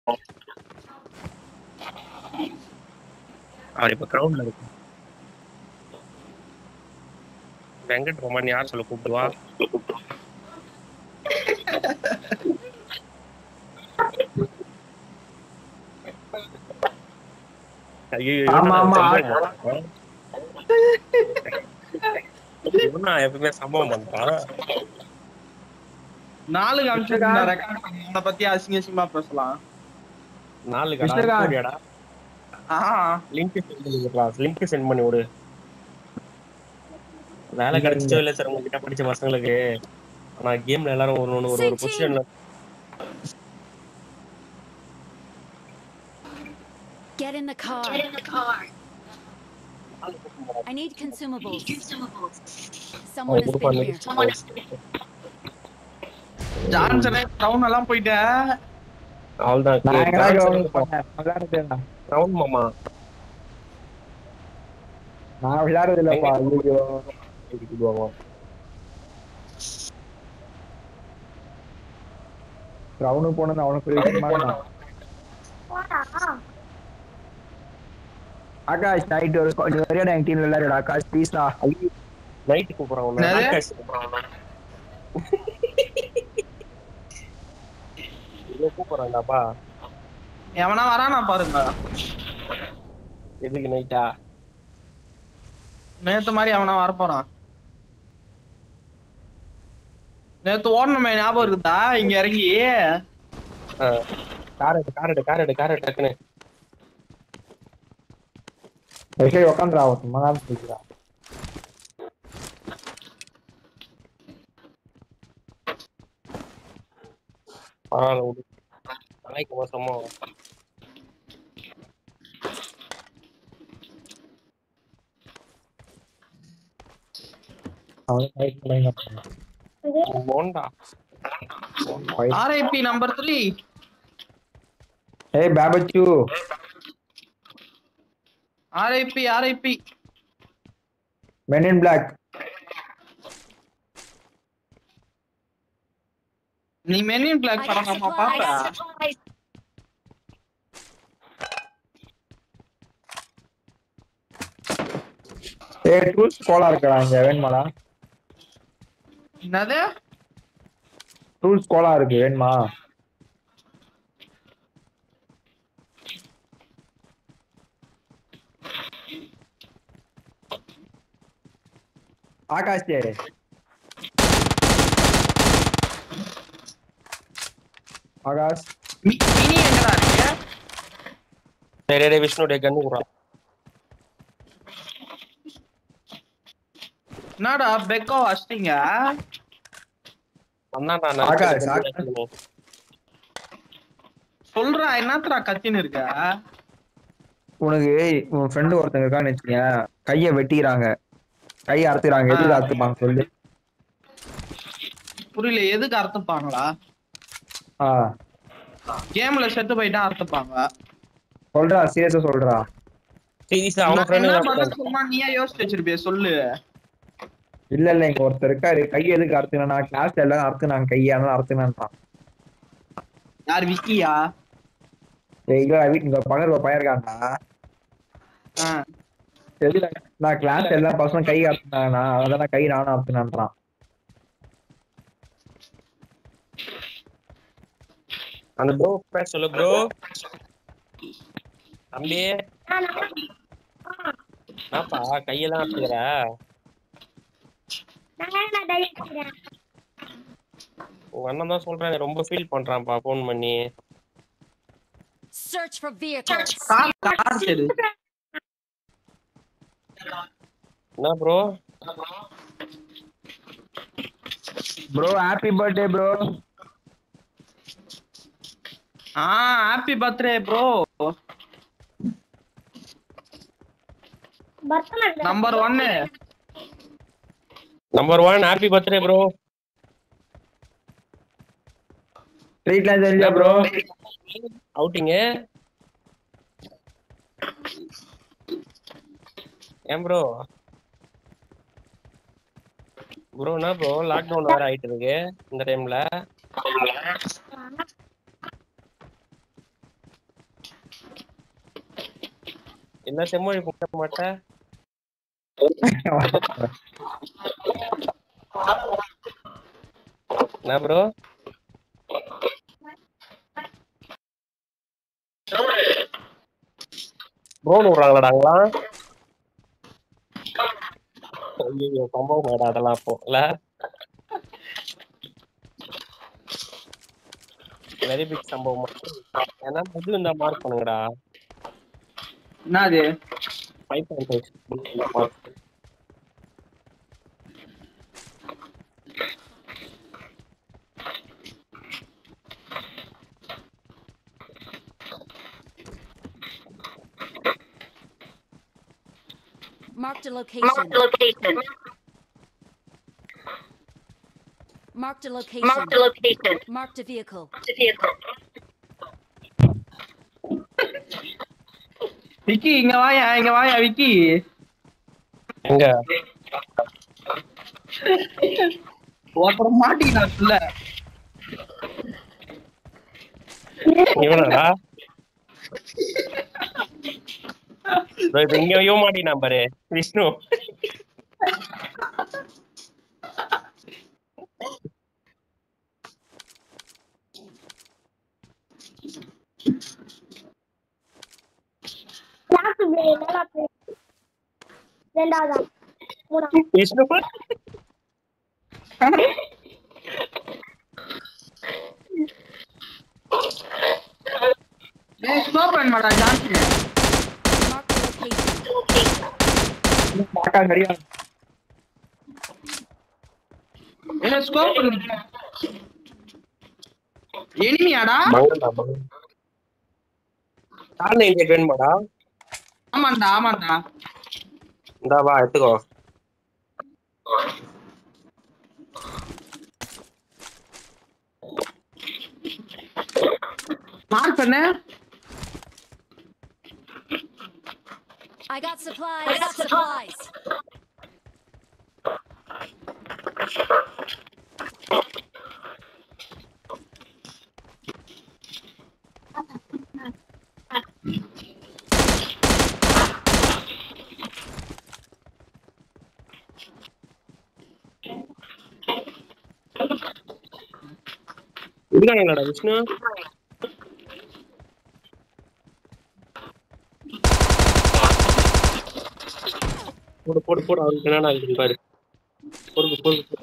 அவர் இப்ப கிரவுண்ட்ல இருக்கு வெங்கட் ரொமான் யார் சொல்ல கூப்பிடுவா ஐயோ ஆமா, ஆமா. இவனா எப்பவுமே சம்பவம் பண்றான் நாலு காமிச்சிருக்கா ரெக்கார்ட் பண்ணி அவனை பத்தி அசிங்க அசிங்கமா பேசலாம் நாலு விஷ்ணுகாந்த். கடாடா ஆ லிங்க் சென்ட் பண்ணி விடுறா லிங்க் சென்ட் பண்ணி விடு வேலை கிடைச்சோ இல்ல சார் உங்ககிட்ட படிச்ச பசங்களுக்கு ஆனா கேம்ல எல்லாரும் ஒரு ஒண்ணு ஒரு ஒரு பொசிஷன்ல Get in the car. Get in the car. I need consumables. Consumables. Someone has been here. Someone has ஜான்சனே டவுன் எல்லாம் போயிட்டேன் அவ்வளவுதான் நான் எங்கடா ground போனேன்? விளையாடுறதேடா. ரவுண்ட் மாமா நான் விளையாடுறது இல்லப்பா ஐயோ ரவுண்டு போனது அவனுக்கு பெரிய விஷயமா இருந்தான். ஆகாஷ் நைட் ஒரு கொஞ்சம் வரையா எங்க டீம்ல விளையாடுடா ஆகாஷ் ப்ளீஸ்டா நைட் கூப்பிடுறான் உன்னை. என்னது? ஆகாஷ் கூப்பிடுறான் இவன் கூப்பிடுறான்டாப்பா எவனா வரானா பாருங்க எதுக்கு நைட்டா நேத்து மாதிரி அவனா வரப்போறான் நேத்து ஓடணுமே ஞாபகம் இருக்குதா இங்க இறங்கி கார் எடு கார் எடு கார் எடு கார் எடு டக்குன்னு சரி உட்காந்துடா சும்மா தான் பேசுறா பரவாயில்ல விடு நாளைக்கு மோசமா அவன் fight பண்ணாங்க. போண்டா ஆர்ஐபி நம்பர் த்ரீ ஏய் பாபச்சு RIP RIP men in black நீ மெனின் பிளாக் படம் நம்ம I பாப்ப got supplies. ஏய் டூல்ஸ் கோலா இருக்கடா இங்க வேணுமாடா என்னது டூல்ஸ் கோலா இருக்கு வேணுமா ஆகாஷ் ஆகாஷ் மி- மினி எங்கடா இருக்கு டேய் டேய், டேய் விஷ்ணு டே கண்ணு விடுறான் என்னடா பெக்கோ வச்சிட்டீங்க வந்தான்டா ஆகாஷ், நான் ஆகாஷ். சொல்றா என்னத்தடா கத்தின்னு இருக்க உனக்கு உன் ஃப்ரெண்டு ஒருத்தங்க இருக்கான்னு வச்சுக்கேன் கைய வெட்டிக்கிறாங்க கையை அறுத்துறாங்க எதுக்கு அறுத்துப்பாங்க சொல்லு புரியல எதுக்கு அறுத்துப்பாங்களா ஆ கேம்ல செத்து போயிட்டா அறுத்துப்பாங்க சொல்றா சீரியஸா சொல்றா சீரியஸா அவன் நான் என்ன பண்ண ஃப்ரெண்ட் சும்மா நீயே யோசிச்சு வச்சிருப்பிய சொல்லு இல்ல இல்ல இங்க ஒருத்தர் இருக்காரு கையை எதுக்கு அறுத்துனா கிளாஸ்ல எல்லாம் அறுத்துனாங்க கையை அதனால அறுத்துனான்றான் யார் விக்கியா ஏய், இல்ல வீட்டு இங்க பக்கத்துல ஒரு பையன் இருக்கான்டா ஆ. எதுல நான் கிளாஸ் எல்லா பசங்களும் கை அறுத்துனாங்கண்ணா அதான் நான் கை நானும் அறுத்துனான்றான் அந்த ப்ரோ பேர் சொல்லு ப்ரோ தம்பி என்னப்பா கையெல்லாம் அடிச்சுக்கிற உங்க அண்ணன் தான் சொல்றாங்க ரொம்ப ஃபீல் பண்றான்ப்பா ஃபோன் பண்ணி Search for vehicles. Car car சரி என்ன bro bro happy birthday bro ஆ ஹாப்பி பர்த்டே ப்ரோ நம்பர் ஒன்னு number one happy birthday bro ட்ரீட்லாம் தெரியல ப்ரோ அவுட்டிங்க ஏன் ப்ரோ ப்ரோ என்ன ப்ரோ லாக்டவுன் வேற ஆயிட்டு இருக்கு இந்த டைம்ல என்ன செம்மொழி முட்ட மாட்டேன் என்ன ப்ரோ ப்ரோன் விடுறாங்களாடாங்களா ஐயோ சம்பவம் ஆயிடா அதெல்லாம் அப்போ இல்ல வெரி பிக் சம்பவம் ஏன்னா இது இந்த மார்க் பண்ணுங்கடா என்னது five point five Marked a location. location. Marked a location. Marked a location. Marked a vehicle. The vehicle. Vicky இங்க வாயா இங்க வாயா விக்கி எங்க ஒருத்தர் மாட்டிக்கிட்டான் உள்ள இவனாடா bro, இப்ப இங்க இவன் மாட்டினான் பாரு விஷ்ணு லாஸ்ட் பிளேயர் லாஸ்ட் ரெண்டாவதா மூணாவது விஷ்ணு ஏய் ஸ்கோப் பண்ண மாடா ஜான்சன் Marked a location. பாக்கா சரியா என்ன ஸ்கோப் எனிமியாடா மங்கண்டா மங்கண்டா காரணம் இங்க வேணுமாடா ஆமாண்டா ஆமாண்டா இந்தா வா எடுத்துக்கோ மார்க் பண்ணு I got supplies. I got supplies. இருக்கானுங்களாடா Vishnu போடு போடு போடு அவருக்கு என்னடா இருக்கு பாரு பொறுப்பு பொறுப்பு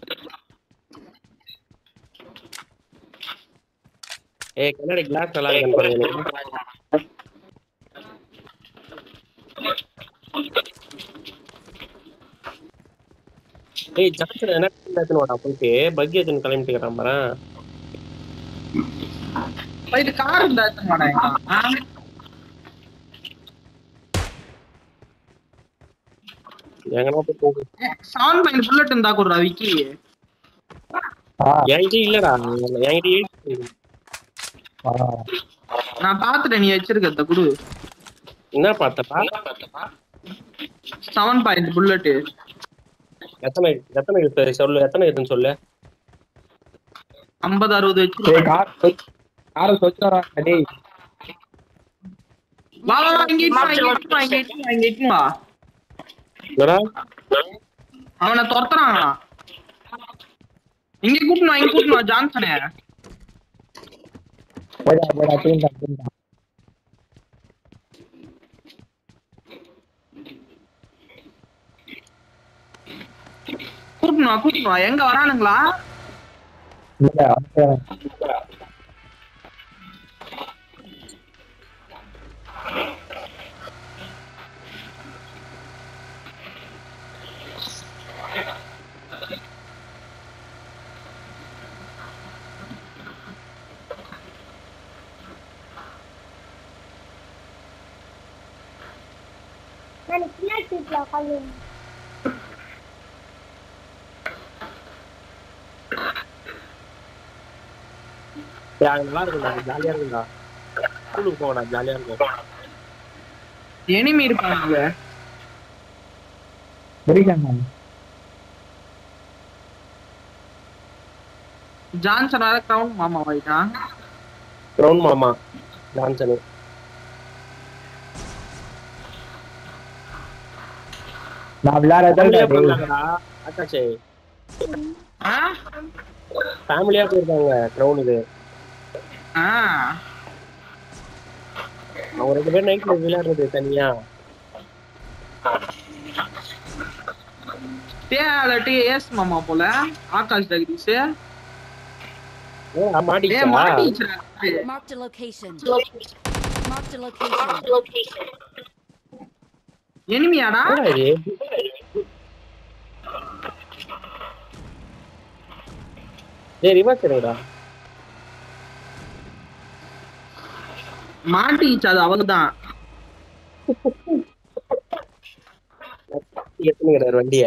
ஏய் கண்ணாடி கிளாஸ் நல்லா இருக்கான்னு பாருங்க எனக்கு. ஏய் ஜான்சன் என்ன எடுத்துன்னு வாடா போயிட்டு பக்கி எடுத்துன்னு கிளம்பிட்டுக்கிறான் பாரு இது கார் இருந்தா எடுத்துன்னு வாடா இங்க. ஆ? எங்கன்னா போய் போகு செவன் பாயிண்ட் புல்லட் இருந்தா கொடுறா விக்கி என்கிட்ட இல்லடா என்கிட்ட இருக்கு. நான் பாத்துட்டேன் நீ வச்சிருக்கிறத குடு என்ன பார்த்தப்பா செவன் பாயிண்ட் புல்லட் எத்தனை எத்தனை இருக்கு சொல்லு எத்தனை இருக்குன்னு சொல்லு ஐம்பது அறுபது வச்சு ஏய் கார் காரை சொச்சுறா டேய் வா வா வா, இங்க இட்டு வா, இங்க இட்டு வா, இங்க இட்டு வா, இங்க இட்டு வா. என்னடா அவனை துரத்துறான் இங்க கூட்டணும் இங்க கூட்டணும் ஜான்சனே போடா போடா தூண்டா தூண்டா கூட்டணும் கூட்டணும் எங்க வரானுங்களா இல்ல அவன் நான் பின்னாடி சீட்ல உட்காந்து ஏய், அங்க நல்லா இருக்கும்டா ஜாலியா இருக்கும்டா ஸ்கூலுக்கு போகடா ஜாலியா இருக்கும் எனிமி இருப்பாங்க புரியுதாங்க ஜான்சன் வேற கிரவுண்ட் மாமா ஆயிட்டான் கிரவுண்ட் மாமா ஜான்சனு நான் விளையாடுறதா ஃபேமிலியா டேய். போயிருக்காங்கடா ஆகாஷ் ஆ? ஃபேமிலியா போயிருக்காங்க கிரவுண்டுக்கு ஆ. அவங்க ரெண்டு பேரும் நைட்ல விளையாடுறது தனியா டே அல்லாட்டி ஏஸ் மாமா போல ஆகாஷ் ஜெகதீஷ் ஏ ஏ மாட்டிச்சா மாட்டிச்சா Marked a location. Marked a location. எனிமியாடா என்னடா இது டேய் ரிவர்ஸ் எடுடா மாட்டிச்சு அது அவங்கதான் எத்தனைங்கிறார் வண்டிய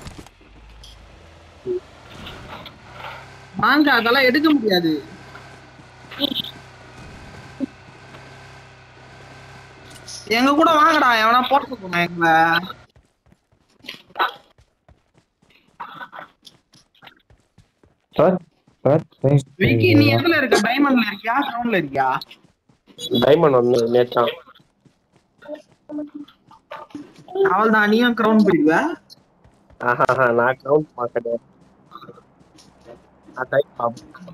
வாங்க அதெல்லாம் எடுக்க முடியாது எங்க கூட வாங்கடா எவனா போட்டு போனா எங்களை சார் சார் thanks. விக்கி நீ எதுல இருக்க டைமண்ட்ல இருக்கியா கிரவுண்ட்ல இருக்கியா டைமண்ட் ஒன்று நேற்றான் அவள் தான் நீயும் கிரவுண்ட் போயிடுவ ஆஹா நான் கவுண்ட் பார்க்கல நான் டைம் பார்ப்பேன்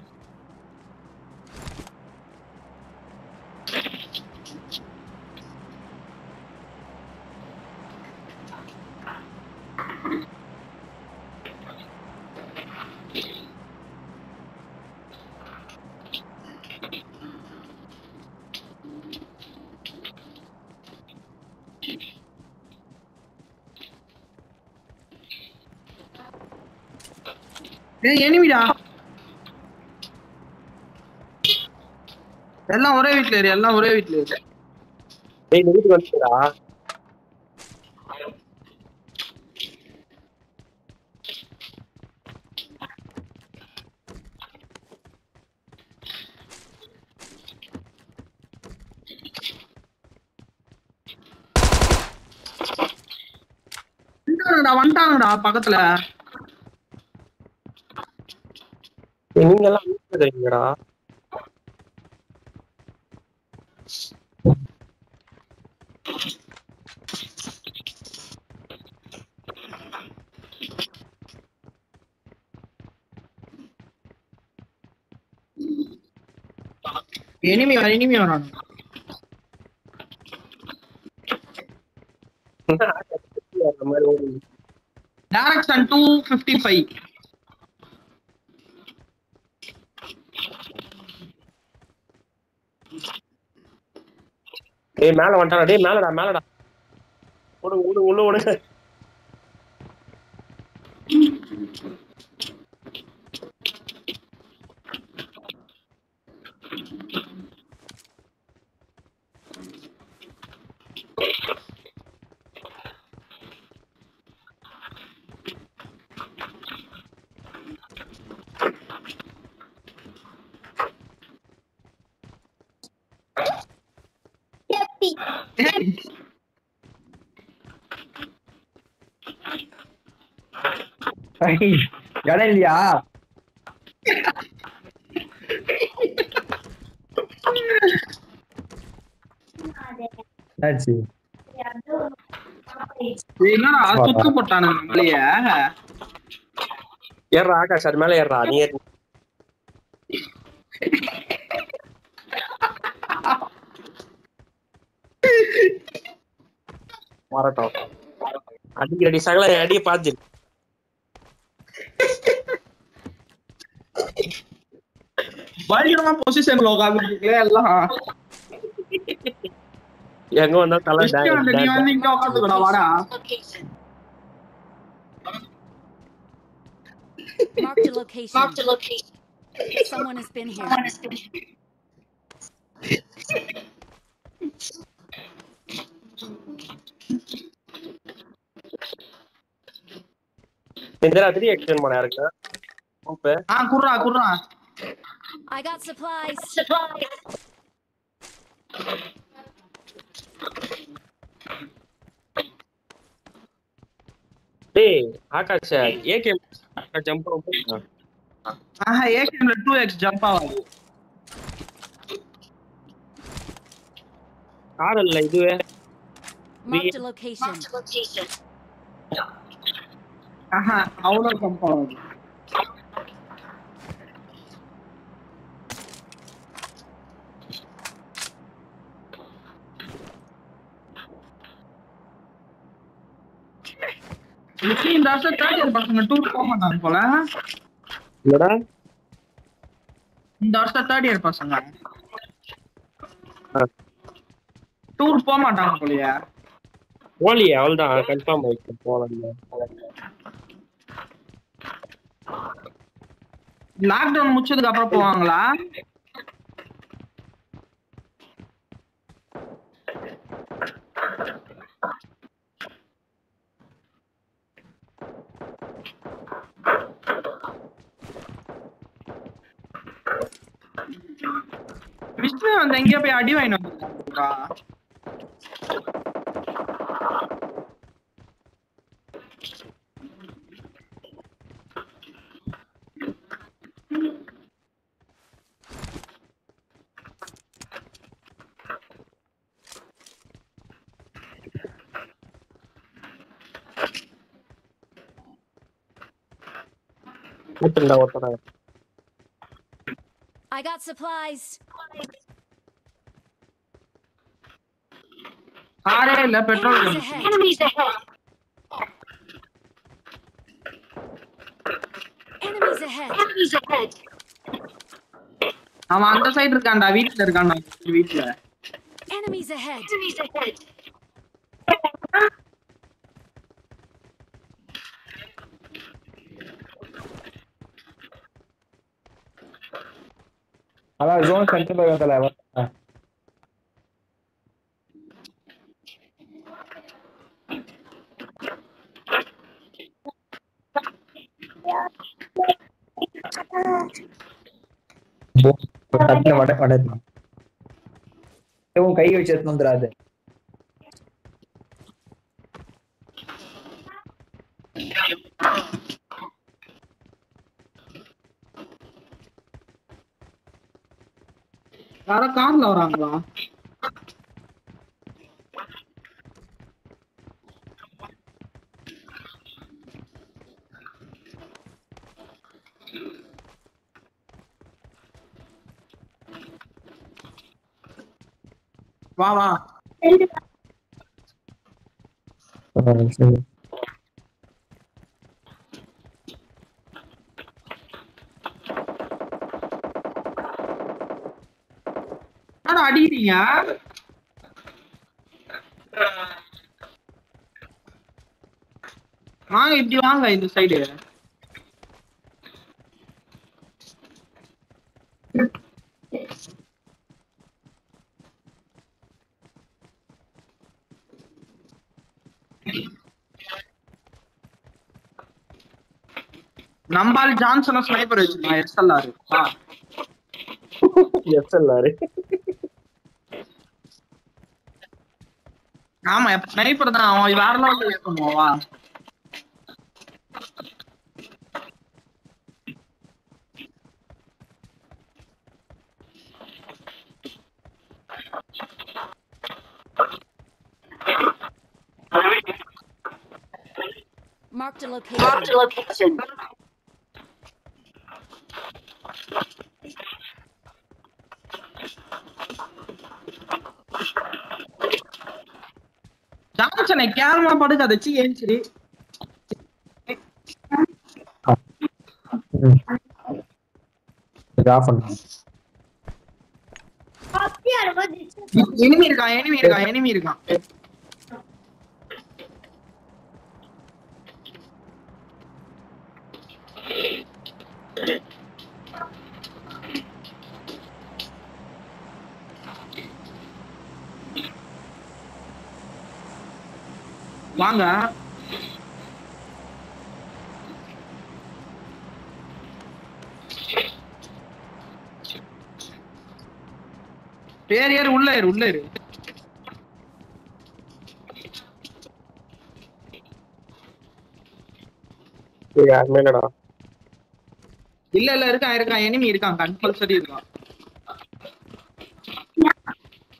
ஏய் எனிமிடா எல்லாம் ஒரே வீட்ல இரு எல்லாம் ஒரே வீட்ல இரு டேய் இந்த வீட்டுக்கு வந்துடா வந்துட்டானுங்கடா வந்துட்டானுங்கடா பக்கத்துல டேய், நீங்க எல்லாம் வீட்டுல இருக்கீங்கடா எனிமி வர எனிமி வரானு அந்த மாதிரி ஒரு டைரக்ஷன் டூ ஃபிஃப்டி ஃபைவ் டேய் மேல வந்துட்டானா டேய் மேலடா மேலடா ஓடுங்க ஓடுங்க உள்ள ஓடுங்க ஐய், இடம் இல்லையா என்னாச்சு என்னடா சுத்து போட்டானுங்க நம்மளைய ஏறா ஆகாஷ் அது மேல ஏறா நீ ஏறு. வரட்டும் அடிக்க அடி சகல அடிய பாத்து பயங்கரமா பொசிஷன்ல உட்காந்துருக்கீங்களே எல்லாம் எங்க வந்தா தலை Christian, நீ வந்து இங்க உட்காந்துக்கடா வாடா Marked a location. Someone has been here. இந்த ராத்திரி எக்ஸ்டெண்ட் பண்ண இருக்கு ஓப்பே ஆ குர்ரா குர்ரா I got supplies. டேய் ஆகாஷ் ஏகே ஜம்ப் பண்ண ஆஹா ஏகேம்ல டூ எக்ஸ் ஜம்ப் ஆகாது கார் இல்ல இதுவே Marked a location. ஆஹா அவ்வளவு கம்பம் இப்படி இந்த வருஷம் தேர்ட் இயர் பசங்க டூர் போக மாட்டாங்க போல இல்லடா இந்த வருஷம் தேர்ட் இயர் பசங்க ஆ. டூர் போக மாட்டாங்க போலயே போலியே அவள்தான் கன்ஃபார்ம் ஆயிடுச்சு போலாம் லாக்டவுன் முடிச்சதுக்கு அப்புறம் போவாங்களா விஷ்ணு வந்து எங்கேயோ போய் அடி வாங்கிட்டு வந்துருக்காங்கப்பா ஒருத்தன்டா ஒருத்தடா I got supplies. காரே இல்ல petrol Enemies ahead. Enemies ahead. Enemies ahead. Enemies ahead. அவன் அந்த சைடு இருக்கான்டா வீட்டுல இருக்கான்டா வீட்டுல Enemies ahead. Enemies ahead. அதான் ஜோன் சென்டர் பக்கத்துல ஆ. போ, ஒரு தட்டுல வடை வடை எடுத்துன்னு வா. உன் கை வச்சு எடுத்துன்னு வந்துடாது யாரோ கார்ல வராங்களா வா வா என்னடா அடிக்கிறீங்க வாங்க இப்படி வாங்க இந்த சைடு நம்பால் ஜான்சன ஸ்னைப்பர் வச்சிருக்கான் எஸ்எல்ஆர் எஸ் எல்லாரு ஆமா ஸ்னைப்பர் தான் அவன் வேற லெவல்ல இருக்கணும் வா Marked a Marked location. a location. ஜான்சனை கேவலமா படுக்காத சி ஏஞ்சிரி இது ஆஃப் பண்ணு அப்படியே அறுபது எனிமி இருக்கான் எனிமி இருக்கான் எனிமி இருக்கான் வாங்க பேர் ஏறு உள்ள ஏறு உள்ள ஏறு யாருமே இல்லடா இல்ல இல்ல இருக்கான் இருக்கான் எனிமி இருக்கான் கம்பல்சரி இருக்கான்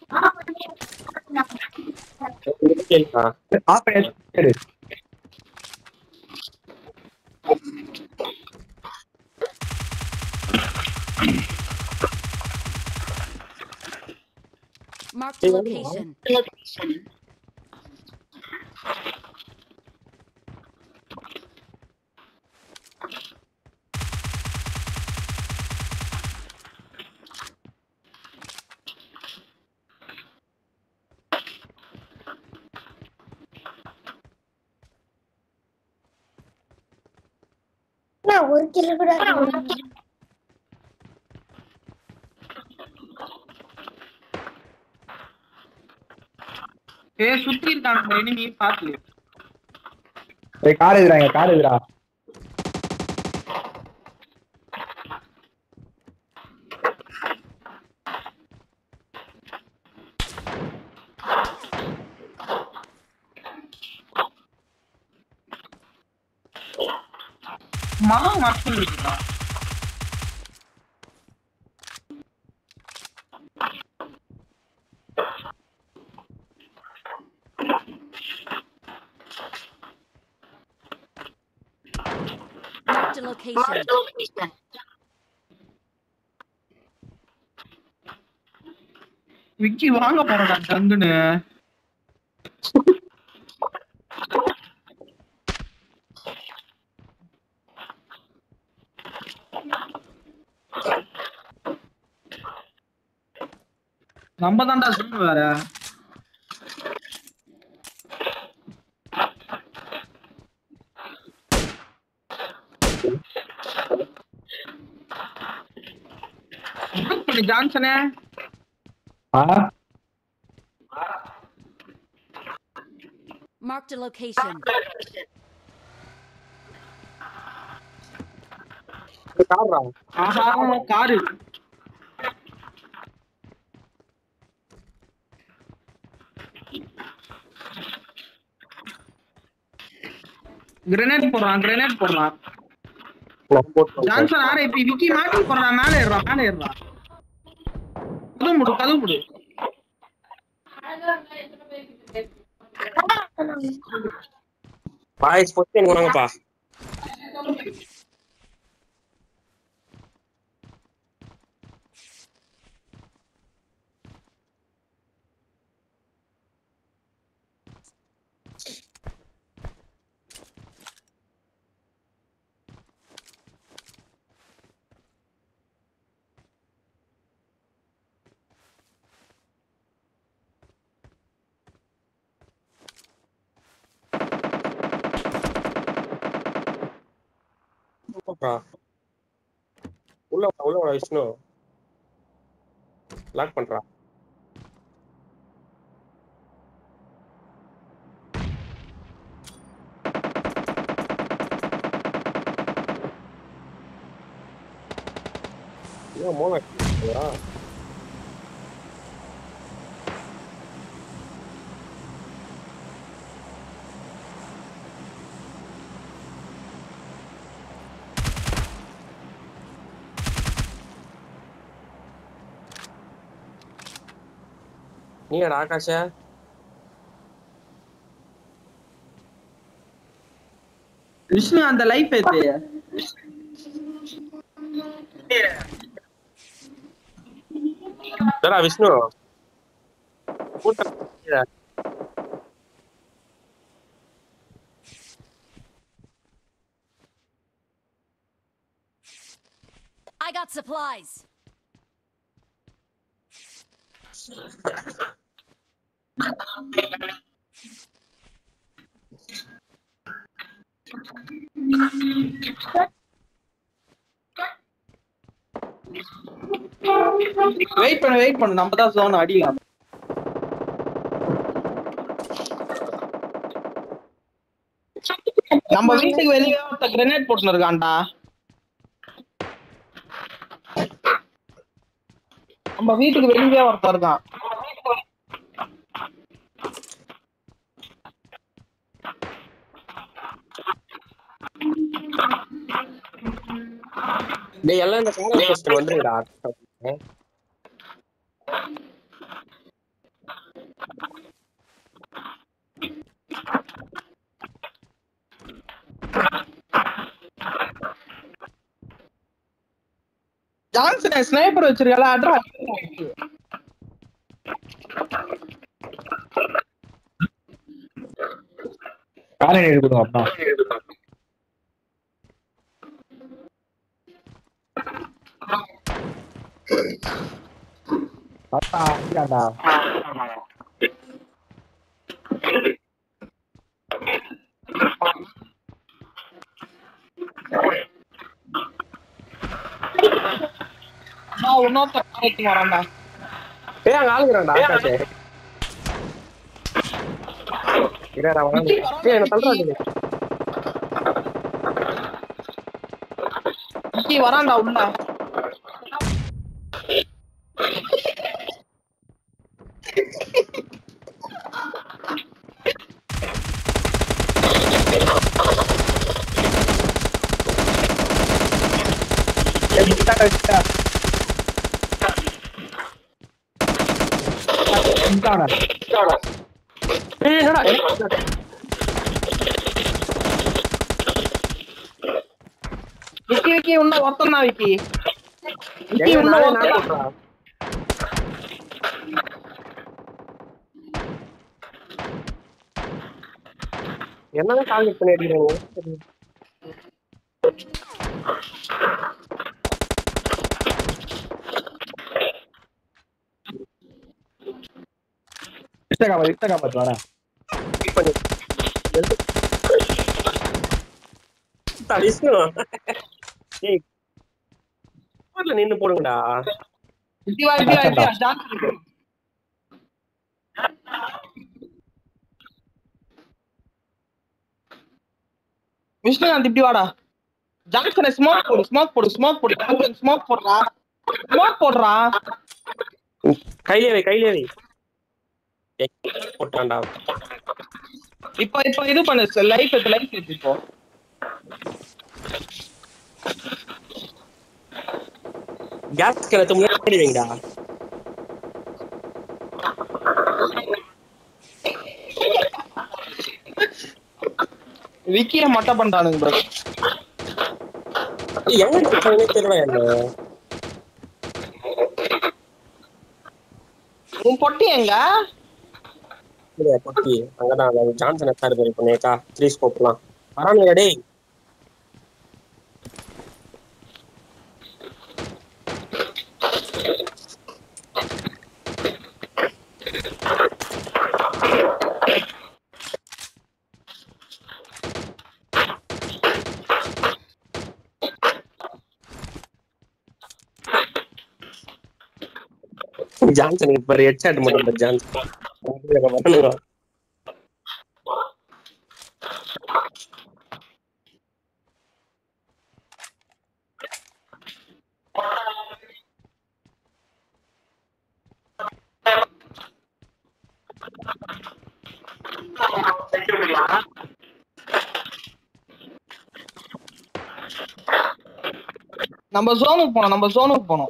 கேளுடா ஆஃப் பண்ணி சரி Marked a location. நான் ஒரு கிலோ கூட ஏ சுத்தி இருக்காங்க எனிமி பாத்து ஏய் கார் எதுறாங்க கார் எதுரா மரம் மட்டும் இருக்குடா Marked a location. விக்கி வாங்க போறடா டங்குன்னு நம்ம தான்டா ஜூம் வேற ஜான்சனே ஆ Marked a location. கார்ரா ஆஹா காரு கிரனேட் போடுறான் கிரனேட் போடுறான் நான் போட்டு ஜான்சன் ஆரே இப்ப விக்கி மாட்டி போடுறான் மேல ஏறுறான் மேல ஏறுறான் கதவு முடு கதவு முடு பாய்ஸ் ஃபர்ஸ்ட் எனக்கு வாங்கப்பா போப்பா. உள்ள வா, உள்ள வா விஷ்ணு லாக் பண்றா ஏன் மோன நீடா ஆகாஷ விஷ்ணு அந்த லைஃப் ஏத்து டேடா விஷ்ணு கூட்டம் கீழே. I got supplies. வெயிட் பண்ணு வெயிட் பண்ணு நம்ம தான் ஜோன் அடிக்கலாம் நம்ம வீட்டுக்கு வெளியே ஒருத்த கிரனேட் போட்டுன்னு இருக்கான்டா நம்ம வீட்டுக்கு வெளியே ஒருத்தன் இருக்கான் டேய் எல்லாம் இந்த காலேஜ் ஃபர்ஸ்ட் வந்துருடா ஜான்சன் ஸ்னைப்பர் வச்சிருக்கல அட்ரா காரை எடுக்கணும் அப்பா அப்பா அப்படியாடா நான் இன்னொருத்த காரைக்கு வரேன்டா ஏய் அங்க ஆளுங்கிறான்டா ஆகாஷ் இரா வரான் ஏய் என்ன தள்ளுறாங்க விக்கி வரான்டா உள்ள ஏய் என்னடா விக்கி விக்கி உள்ள ஒருத்தன் தான் விக்கி விக்கி எங்க உள்ள நானே ஒருத்தன் நான் போடுறா என்னதான் டார்கெட் பண்ணி அடிக்கிறாங்க இஷ்ட காப்பாத்து இஷ்ட காப்பாத்து வரேன் Keep பண்ணி எழுத்து. தடிச்சும். ஏய் ஊர்ல நின்னு போடுங்கடா விக்கி வா விக்கி வா விக்கி வா ஜான்சன் இருக்கு. விஷ்ணுகாந்த் இப்படி வாடா ஜான்சனை ஸ்மோக் போடு ஸ்மோக் போடு ஸ்மோக் போடு ஜான்சன் ஸ்மோக் போடுறா ஸ்மோக் போடுறா கையிலே வை கையிலே வை ஏய், போட்டான்டா இப்போ இப்போ இது பண்ணு லைஃப் எடுத்து லைஃப் எடுத்து இப்போ கேஸ் கிணத்து முன்னாடி வைங்கடா விக்கிய மட்டை பண்றானுங்க ப்ரோ ஏய், எங்க இருக்கானே தெரியல என்ன உன் பொட்டி எங்க இல்லையா பொட்டி அங்கதான் அங்க ஜான்சன் எத்தாரு பேர் பண்ணியக்கா த்ரீ ஸ்கோப்லாம் வரானுங்க டேய் ஜான்சனுக்கு இப்ப ஹெட்ஷாட் மட்டும் ஜான்சன் வரணுங்க நம்ம ஜோனுக்கு போனோம் நம்ம ஜோனுக்கு போனோம்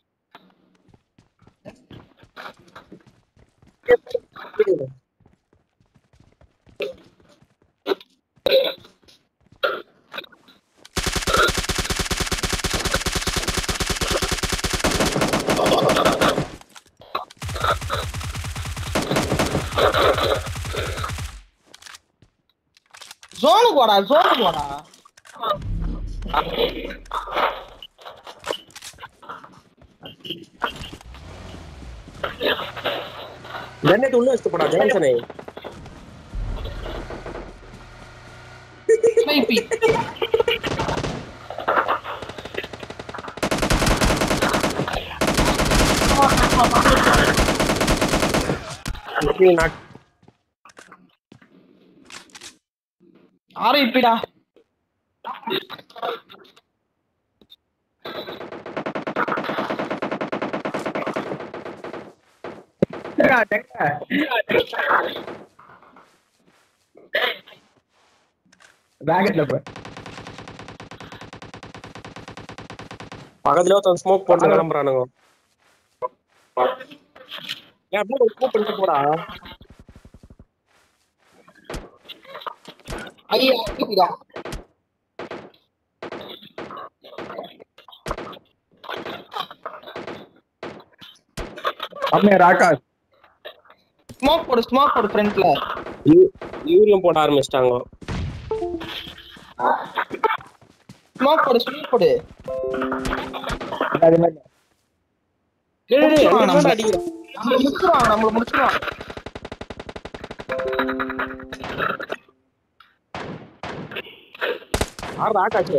ஜோனுக்கு வாடா ஜோனுக்கு வாடா கிரனேட் உள்ள வச்சுட்டு போடா ஜான்சனே ஸ்னைப்பி நாட் ஆறு இப்பிடா பேக்கெட்ல போய் பக்கத்துல ஒருத்தன் ஸ்மோக் போட்டு கிளம்புறானுங்க ஏன் அப்படியே ஒரு ஸ்மோக் பண்ணிட்டு போடா ஐயா இப்பிடா அம்மையா ராகாஷ் ஸ்மோக் போடு ஸ்மோக் போடு ஃப்ரண்ட்ல இவ- இவரையும் போட ஆரம்பிச்சிட்டாங்க ஸ்மோக் போடு ஸ்மோக் போடு அது மாதிரி டேய், டேய், முடிச்சிருவாங்க அங்க நம்மள. தான்டா அடிக்கிறான். நம்மள முடிச்சிருவாங்க நம்மள முடிச்சிருவாங்க ஆடுறா, ஆகாஷ்.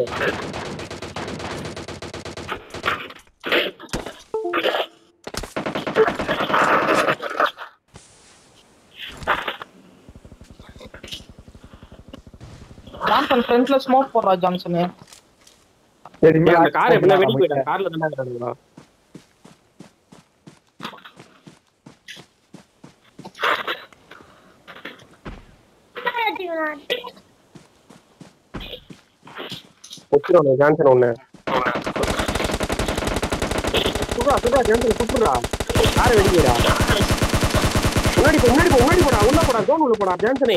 ஜான்சன் ஃப்ரண்ட்ல ஸ்மோக் போடுறா ஜான்சன் சரி, ஏய், அந்த கார் எப்படின்னா வெடி நம்ம போயிட்டான் கார்ல தானே இருக்கானுங்களா வச்சிருவானு ஜான்சன் ஒண்ணு சுடுறா சுடுறா ஜான்சன் சுட்டுறா காரை வெடிக்கிறா முன்னாடி போ முன்னாடி போ முன்னாடி போடா உள்ள போடா ஜோன் உள்ள போடா ஜான்சனே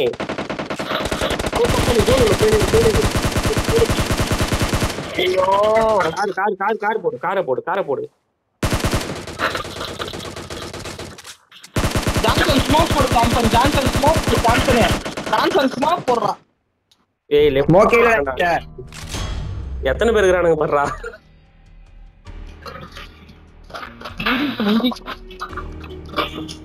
ஜோன் உள்ள போய் நில்லு, போய் நில்லு. ஐயோ கார் கார் கார் கார் போடு காரை போடு காரை போடு ஜான்சன் ஸ்மோக் போடு ஜான்சன் ஜான்சன் ஸ்மோக் போடு ஜான்சன் ஜான்சன் ஸ்மோக் போடுறா ஏய் லெஃப்ட் Smoke ஏ இல்ல. எத்தனை பேர் இருக்கிறானுங்க பண்றா முடிஞ்சிச்சு, முடிஞ்சிச்சு.